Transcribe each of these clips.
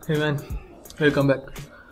Hey man, welcome back.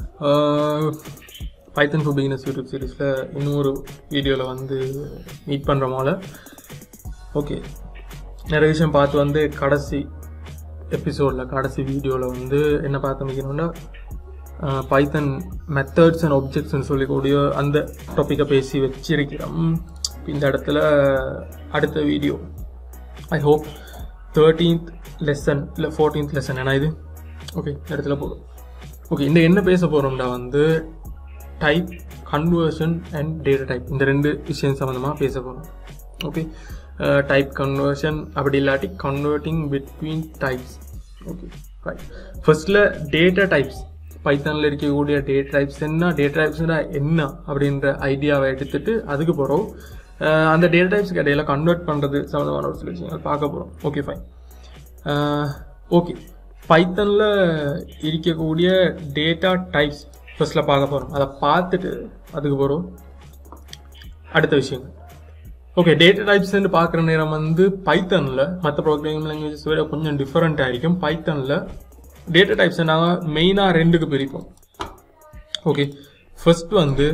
Python for beginners YouTube சீரீஸில் இன்னொரு வீடியோவில் வந்து மீட் பண்ணுற போல ஓகே நிறைய விஷயம் பார்த்து வந்து கடைசி எபிசோடில் கடைசி வீடியோவில் வந்து என்ன பார்த்து வைக்கணும்னா பைத்தன் மெத்தட்ஸ் அண்ட் ஒப்ஜெக்ட்ஸ்னு சொல்லக்கூடிய அந்த டாப்பிக்கை பேசி வச்சிருக்கிறோம் இந்த இடத்துல அடுத்த video I hope thirteenth lesson இல்லை ஃபோர்டீன்த் லெசன் ஏன்னா இது ஓகே இந்த இடத்துல போதும் ஓகே இந்த என்ன பேச போகிறோம்டா வந்து type conversion and data type இந்த ரெண்டு விஷயம் சம்மந்தமாக பேச போகிறோம் ஓகே டைப் கன்வர்ஷன் அப்படி இல்லாட்டி converting between types okay right ஃபர்ஸ்டில் டேட்டா டைப்ஸ் பைத்தானில் இருக்கக்கூடிய டேட்டா டைப்ஸ் என்ன டேட்டா டைப்ஸ்னா என்ன அப்படின்ற ஐடியாவை எடுத்துட்டு அதுக்கு போகிறோம் அந்த டேட்டா டைப்ஸ்க்கு இடையில கன்வெர்ட் பண்ணுறது சம்மந்தமான ஒரு சில விஷயங்கள் பார்க்க போகிறோம் ஓகே ஃபைன் ஓகே பைத்தனில் இருக்கக்கூடிய டேட்டா டைப்ஸ் ஃபர்ஸ்ட்டில் பார்க்க போகிறோம் அதை பார்த்துட்டு அதுக்கு போகிறோம் அடுத்த விஷயங்கள் ஓகே டேட்டா டைப்ஸ்ன்னு பார்க்குற நேரம் வந்து பைத்தனில் மற்ற ப்ரோக்ராமிங் லாங்குவேஜஸ் விட கொஞ்சம் டிஃப்ரெண்ட் ஆയിരിக்கும் பைத்தனில் டேட்டா டைப்ஸை நாங்கள் மெயினாக ரெண்டுக்கு பிரிப்போம் ஓகே ஃபர்ஸ்ட் வந்து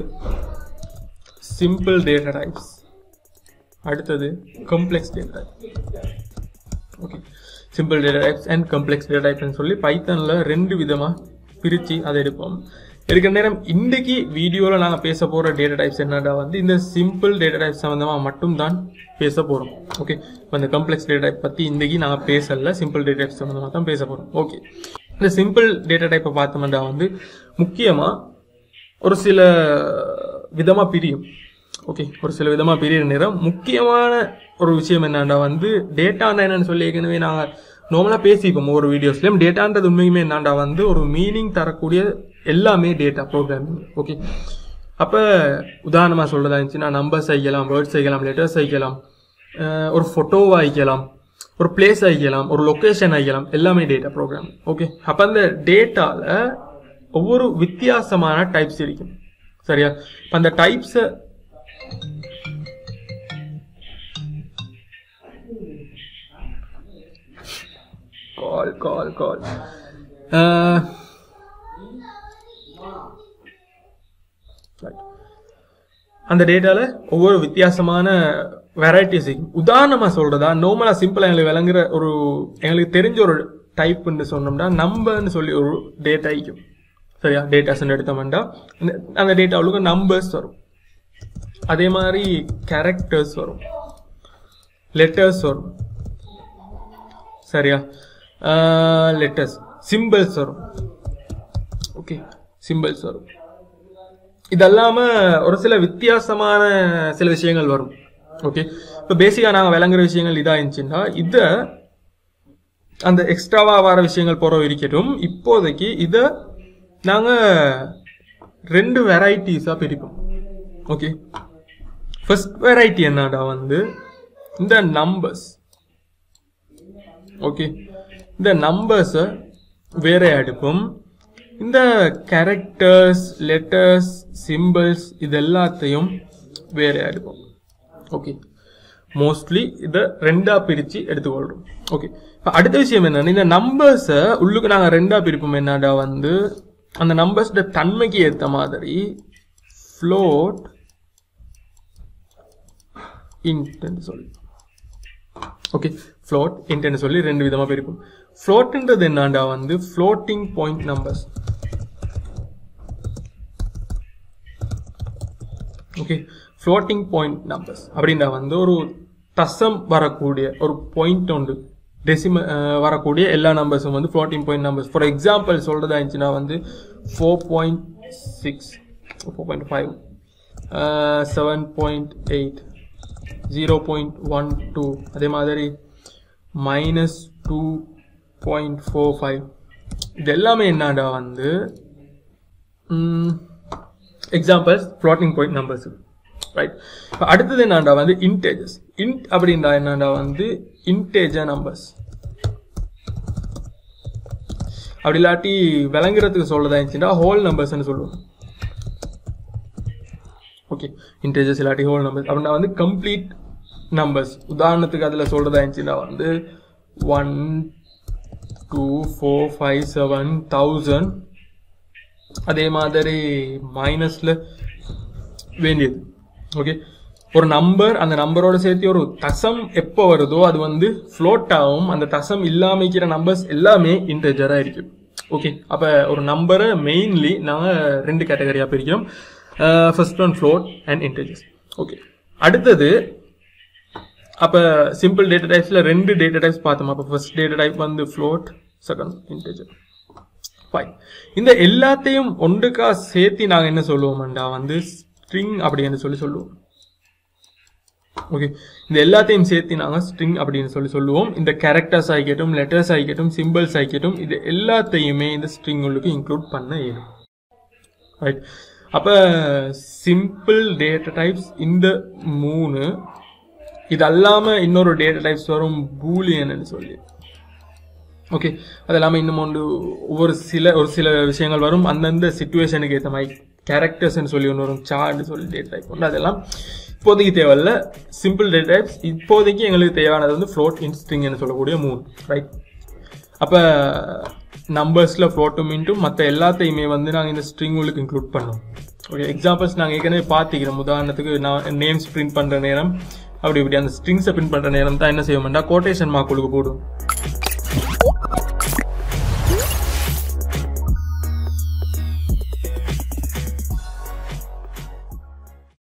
சிம்பிள் டேட்டா டைப்ஸ் அடுத்தது complex data okay simple data types and complex data டைப்ஸ்னு சொல்லி பைத்தனில் ரெண்டு விதமாக பிரித்து அதை எடுப்போம் இருக்கிற நேரம் இன்றைக்கி வீடியோவில் நாங்கள் பேச போகிற டேட்டா டைப்ஸ் என்னடா வந்து இந்த சிம்பிள் டேட்டா டைப் சம்மந்தமாக மட்டும்தான் பேச போகிறோம் ஓகே இப்போ இந்த காம்ப்ளெக்ஸ் டேட்டா டைப் பற்றி இன்றைக்கி நாங்கள் பேசல சிம்பிள் டேட்டா டைப் சம்மந்தமாக தான் பேச போகிறோம் ஓகே இந்த சிம்பிள் டேட்டா டைப்பை பார்த்தோம்னா வந்து முக்கியமாக ஒரு சில விதமாக பிரியும் ஓகே ஒரு சில விதமாக பிரியிற நேரம் முக்கியமான ஒரு விஷயம் என்னண்டா வந்து டேட்டாண்டா என்னன்னு சொல்லி ஏற்கனவே நாங்கள் நார்மலாக பேசிப்போம் ஒவ்வொரு வீடியோஸ்லையும் டேட்டான்றது உண்மையுமே என்னண்டா வந்து ஒரு மீனிங் தரக்கூடிய எல்லாமே டேட்டா ப்ரோக்ராமிங் ஓகே அப்போ உதாரணமாக சொல்கிறதா இருந்துச்சுன்னா நம்பர்ஸ் ஐக்கலாம் வேர்ட்ஸ் ஐக்கலாம் லெட்டர்ஸ் ஐக்கலாம் ஒரு ஃபோட்டோவை ஐக்கலாம் ஒரு பிளேஸ் ஐக்கலாம் ஒரு லொக்கேஷன் ஐக்கலாம் எல்லாமே டேட்டா ப்ரோக்ராம் ஓகே அப்போ அந்த டேட்டாவில் ஒவ்வொரு வித்தியாசமான டைப்ஸ் இருக்கும் சரியா இப்போ அந்த டைப்ஸை கால் கால் கால் அந்த டேட்டாவில் ஒவ்வொரு வித்தியாசமான வெரைட்டிஸ் உதாரணமாக சொல்கிறதா நார்மலாக சிம்பிளாக எங்களுக்கு விளங்குற ஒரு எங்களுக்கு தெரிஞ்ச ஒரு டைப்னு சொன்னோம்னா நம்பர்னு சொல்லி ஒரு டேட்டா இருக்கும் சரியா டேட்டாஸ்ன்னு எடுத்தோம்னா அந்த டேட்டாவுக்கு நம்பர்ஸ் வரும் அதே மாதிரி கேரக்டர்ஸ் வரும் லெட்டர்ஸ் வரும் சரியா லெட்டர்ஸ் சிம்பிள்ஸ் வரும் ஓகே சிம்பிள்ஸ் வரும் இதெல்லாம ஒரு சில வித்தியாசமான சில விஷயங்கள் வரும் ஓகே இப்போ பேசிக்காக நாங்கள் விளங்குற விஷயங்கள் இதாக இருந்துச்சுன்னா இதை அந்த எக்ஸ்ட்ராவாக வர விஷயங்கள் போகிற இருக்கட்டும் இப்போதைக்கு இதை நாங்கள் ரெண்டு வெரைட்டிஸாக பிரிப்போம் ஓகே ஃபர்ஸ்ட் வெரைட்டி என்னடா வந்து இந்த நம்பர்ஸ் ஓகே இந்த நம்பர்ஸை வேற எடுப்போம் இந்த கேரக்டர்ஸ் லெட்டர்ஸ் சிம்பிள்ஸ் இது எல்லாத்தையும் வேற எடுப்போம் ஓகே மோஸ்ட்லி இதை ரெண்டா பிரித்து எடுத்துக்கொள்கிறோம் ஓகே இப்போ அடுத்த விஷயம் என்னன்னா இந்த நம்பர்ஸை உள்ளுக்கு நாங்கள் ரெண்டா பிரிப்போம் என்னடா வந்து அந்த நம்பர்ஸோட தன்மைக்கு ஏற்ற மாதிரி ஃப்ளோட் இன்ட்னு சொல்லி ஓகே ஃப்ளோட் இன்ட்னு சொல்லி ரெண்டு விதமாக பிரிப்போம் ஃப்ளோட்ன்றது என்னண்டா வந்து floating point numbers okay floating point numbers அப்படின்னா வந்து ஒரு தசம் வரக்கூடிய ஒரு பாயிண்ட் உண்டு டெசிம வரக்கூடிய எல்லா நம்பர்ஸும் வந்து floating point numbers for example சொல்கிறதா இருந்துச்சுன்னா வந்து four point six four point five seven point eight zero point one two அதே மாதிரி minus two point four five இது எல்லாமே என்னடா வந்து examples floating point numbers right இப்போ அடுத்தது என்னடா வந்து இன்டேஜஸ் இன்ட் அப்படின்றா என்னடா வந்து இன்டேஜர் நம்பர்ஸ் அப்படி இல்லாட்டி விளங்குறதுக்கு சொல்லதா இருந்துச்சுன்னா ஹோல் நம்பர்ஸ்னு சொல்லுவோம் ஓகே இன்டேஜர்ஸ் இல்லாட்டி ஹோல் நம்பர்ஸ் அப்படின்னா வந்து கம்ப்ளீட் நம்பர்ஸ் உதாரணத்துக்கு அதில் சொல்கிறதா இருந்துச்சுன்னா வந்து one two four five seven thousand அதே மாதிரி மைனஸில் வேண்டியது ஓகே ஒரு நம்பர் அந்த நம்பரோட சேர்த்து ஒரு தசம் எப்போ வருதோ அது வந்து ஃப்ளோட் ஆகும் அந்த தசம் இல்லாமிக்கிற நம்பர்ஸ் எல்லாமே இன்டெஜராக இருக்கும் ஓகே அப்போ ஒரு நம்பரை மெயின்லி நாங்கள் ரெண்டு கேட்டகரியாக பிரிக்கிறோம் first one float and integers okay அடுத்தது அப்போ சிம்பிள் டேட்டா டைப்ஸில் ரெண்டு டேட்டா டைப்ஸ் பார்த்தோம் அப்போ ஃபர்ஸ்ட் டேட்டா டைப் வந்து ஃப்ளோட் செகண்ட் இன்டெஜர் ஃபைன் இந்த எல்லாத்தையும் ஒன்றுக்கா சேர்த்து நாங்கள் என்ன சொல்லுவோம்டா வந்து ஸ்ட்ரிங் அப்படின்னு சொல்லி சொல்லுவோம் ஓகே இந்த எல்லாத்தையும் சேர்த்து நாங்கள் ஸ்ட்ரிங் அப்படின்னு சொல்லி சொல்லுவோம் இந்த கேரக்டர்ஸ் ஆகிக்கட்டும் லெட்டர்ஸ் ஆகிக்கட்டும் சிம்பிள்ஸ் ஆகிக்கட்டும் இது எல்லாத்தையுமே இந்த ஸ்ட்ரிங் உள்ளுக்கு இன்க்ளூட் பண்ண இயலும் ரைட் அப்போ சிம்பிள் டேட்டா டைப்ஸ் இந்த மூணு இது அல்லாமல் இன்னொரு டேட்டா டைப்ஸ் வரும் பூலியன்னு சொல்லி ஓகே அது இல்லாமல் இன்னும் ஒன்று ஒவ்வொரு சில ஒரு சில விஷயங்கள் வரும் அந்தந்த சுச்சுவேஷனுக்கு ஏற்ற மாதிரி கேரக்டர்ஸ்னு சொல்லி ஒன்று வரும் சார்ட்னு சொல்லி டேட் டைப் ஒன்று அதெல்லாம் இப்போதைக்கு தேவையில்ல சிம்பிள் டேட் டைப்ஸ் இப்போதைக்கு எங்களுக்கு தேவையானது வந்து ஃப்ளோட் இன்ஸ்ட்ரிங்னு சொல்லக்கூடிய மூணு ரைட் அப்போ நம்பர்ஸில் ஃப்ளோட்டும் இன்ட்டும் மற்ற எல்லாத்தையுமே வந்து நாங்கள் இந்த ஸ்ட்ரிங் உங்களுக்கு இன்க்ளூட் பண்ணோம் ஓகே எக்ஸாம்பிள்ஸ் நாங்கள் ஏற்கனவே பார்த்துக்கிறோம் உதாரணத்துக்கு நான் நேம்ஸ் பிரிண்ட் பண்ணுற நேரம் அப்படி இப்படி அந்த ஸ்ட்ரிங்ஸை பிரிண்ட் பண்ணுற நேரம் தான் என்ன செய்வோம்டா கோட்டேஷன் மார்க் உங்களுக்கு போடும்